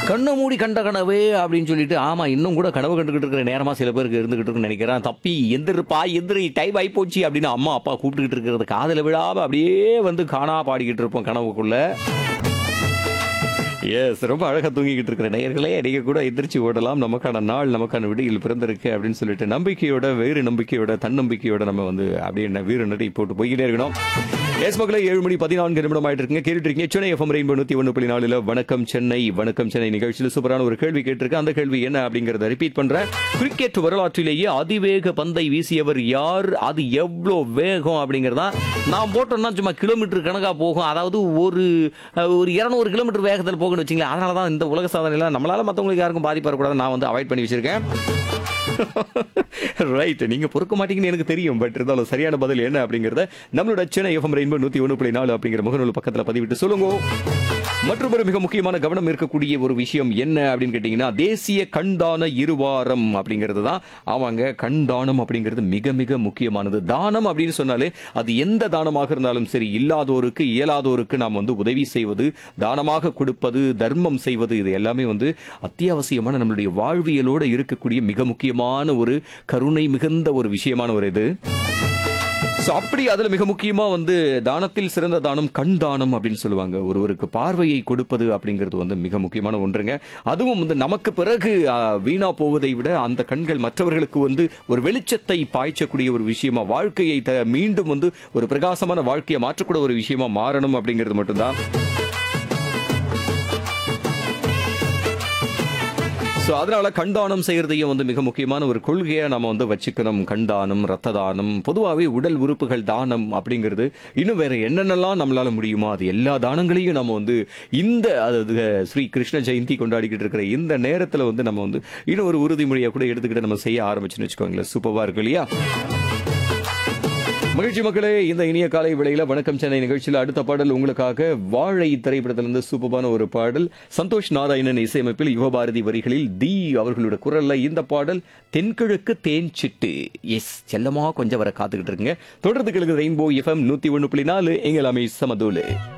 கண்ணை மூடி கண்ட கனவு அப்படின்னு சொல்லிட்டு ஆமா இன்னும் கூட கனவு கண்டுகிட்டு இருக்கிற நேரமா சில பேருக்கு இருந்துகிட்டு இருக்குன்னு நினைக்கிறேன் தப்பி எந்திருப்பா எந்திரி டைம் ஆகி போச்சு அப்படின்னு அம்மா அப்பா கூப்பிட்டுக்கிட்டு இருக்கிறது காதல விழாம அப்படியே வந்து காணா பாடிக்கிட்டு இருப்போம் கனவுக்குள்ள எஸ் ரொம்ப அழகா தூங்கிக்கிட்டு இருக்கிற நேயர்களே நீங்க கூட எந்திரிச்சு ஓடலாம் நமக்கான நாள் நமக்கான விடியில் பிறந்திருக்கு அப்படின்னு சொல்லிட்டு நம்பிக்கையோட வேறு நம்பிக்கையோட தன்னம்பிக்கையோட நம்ம வந்து அப்படியே வீர நடி போட்டு போய்கிட்டே இருக்கணும் எஸ் மக்களே ஏழு மணி பதினான்கு நிமிடம் ஆயிட்டு இருக்குங்க கேட்டுட்டு இருக்கீங்க சென்னை எஃப்எம் ரெயின்போ நூத்தி ஒன்று புள்ளி நாலுல வணக்கம் சென்னை வணக்கம் சென்னை நிகழ்ச்சியில் சூப்பரான ஒரு கேள்வி கேட்டிருக்கேன் அந்த கேள்வி என்ன அப்படிங்கறத ரிப்பீட் பண்றேன் கிரிக்கெட் வரலாற்றிலேயே அதிவேக பந்தை வீசியவர் யார் அது எவ்வளோ வேகம் அப்படிங்கறதா நான் போட்டோம்னா சும்மா கிலோமீட்டர் கணக்கா போகும் அதாவது ஒரு அஹ், ஒரு இருநூறு கிலோமீட்டர் வேகத்தில் போகணும்னு வச்சுங்களேன் அதனால தான் இந்த உலக சாதனையில நம்மளால மற்றவங்களுக்கு யாருக்கும் பாதிப்பு வரக்கூடாது நான் வந்து அவாய்ட் பண்ணி வச்சிருக்கேன் ரைட் நீங்க பொறுக்க மாட்டீங்கன்னு எனக்கு தெரியும் பட் இருந்தாலும் சரியான பதில் என்ன அப்படிங்கறத நம்மளோட சென்னை எஃப்எம் ரெயின்போ நூத்தி ஒன்று புள்ளி நாலு அப்படிங்கிற முகநூல் பக்கத்துல பதிவிட்டு சொல்லுங்க மற்றும் ஒரு மிக முக்கியமான கவனம் இருக்கக்கூடிய ஒரு விஷயம் என்ன அப்படின்னு கேட்டீங்கன்னா தேசிய கண்தான இருவாரம் அப்படிங்கிறது தான் ஆமாங்க கண்தானம் அப்படிங்கிறது மிக மிக முக்கியமானது தானம் அப்படின்னு சொன்னாலே அது எந்த தானமாக இருந்தாலும் சரி இல்லாதோருக்கு இயலாதோருக்கு நாம் வந்து உதவி செய்வது தானமாக கொடுப்பது தர்மம் செய்வது இது எல்லாமே வந்து அத்தியாவசியமான நம்மளுடைய வாழ்வியலோட இருக்கக்கூடிய மிக முக்கியமான ஒரு கருணை மிகுந்த ஒரு விஷயமான ஒரு இது So, அப்படி அதுல மிக முக்கியமா வந்து தானத்தில் சிறந்த தானம் கண் தானம் அப்படின்னு சொல்லுவாங்க ஒருவருக்கு பார்வையை கொடுப்பது அப்படிங்கிறது வந்து மிக முக்கியமான ஒன்றுங்க அதுவும் வந்து நமக்கு பிறகு ஆ, வீணா போவதை விட அந்த கண்கள் மற்றவர்களுக்கு வந்து ஒரு வெளிச்சத்தை பாய்ச்சக்கூடிய ஒரு விஷயமா வாழ்க்கையை த- மீண்டும் வந்து ஒரு பிரகாசமான வாழ்க்கையை மாற்றக்கூடிய ஒரு விஷயமா மாறணும் அப்படிங்கிறது மட்டும்தான் ஸோ அதனால கண்தானம் செய்யறதையும் வந்து மிக முக்கியமான ஒரு கொள்கையை நம்ம வந்து வச்சுக்கணும் கண்தானம் ரத்த தானம் பொதுவாகவே உடல் உறுப்புகள் தானம் அப்படிங்கிறது இன்னும் வேற என்னென்னலாம் நம்மளால முடியுமோ அது எல்லா தானங்களையும் நம்ம வந்து இந்த அதாவது ஸ்ரீ கிருஷ்ண ஜெயந்தி கொண்டாடிக்கிட்டு இருக்கிற இந்த நேரத்தில் வந்து நம்ம வந்து இன்னும் ஒரு உறுதிமொழியை கூட எடுத்துக்கிட்டு நம்ம செய்ய ஆரம்பிச்சுன்னு வச்சுக்கோங்களேன் சூப்பராக இருக்கும் இல்லையா மகிழ்ச்சி மக்களே இந்த இனிய காலை வேளையில வணக்கம் சென்னை நிகழ்ச்சியில் அடுத்த பாடல் உங்களுக்காக வாழை திரைப்படத்திலிருந்து சூப்பரான ஒரு பாடல் சந்தோஷ் நாராயணன் இசையமைப்பில் யுவபாரதி வரிகளில் தி அவர்களோட குரல்ல இந்த பாடல் தென்கிழக்கு தேன் சிட்டு எஸ் செல்லமா கொஞ்சம் வர காத்துக்கிட்டு இருக்குங்க தொடர்ந்து கிழக்கு ரெயின்போ எஃப்எம் நூத்தி ஒன்று புள்ளி நாலு எங்கள் அமை சமதூலு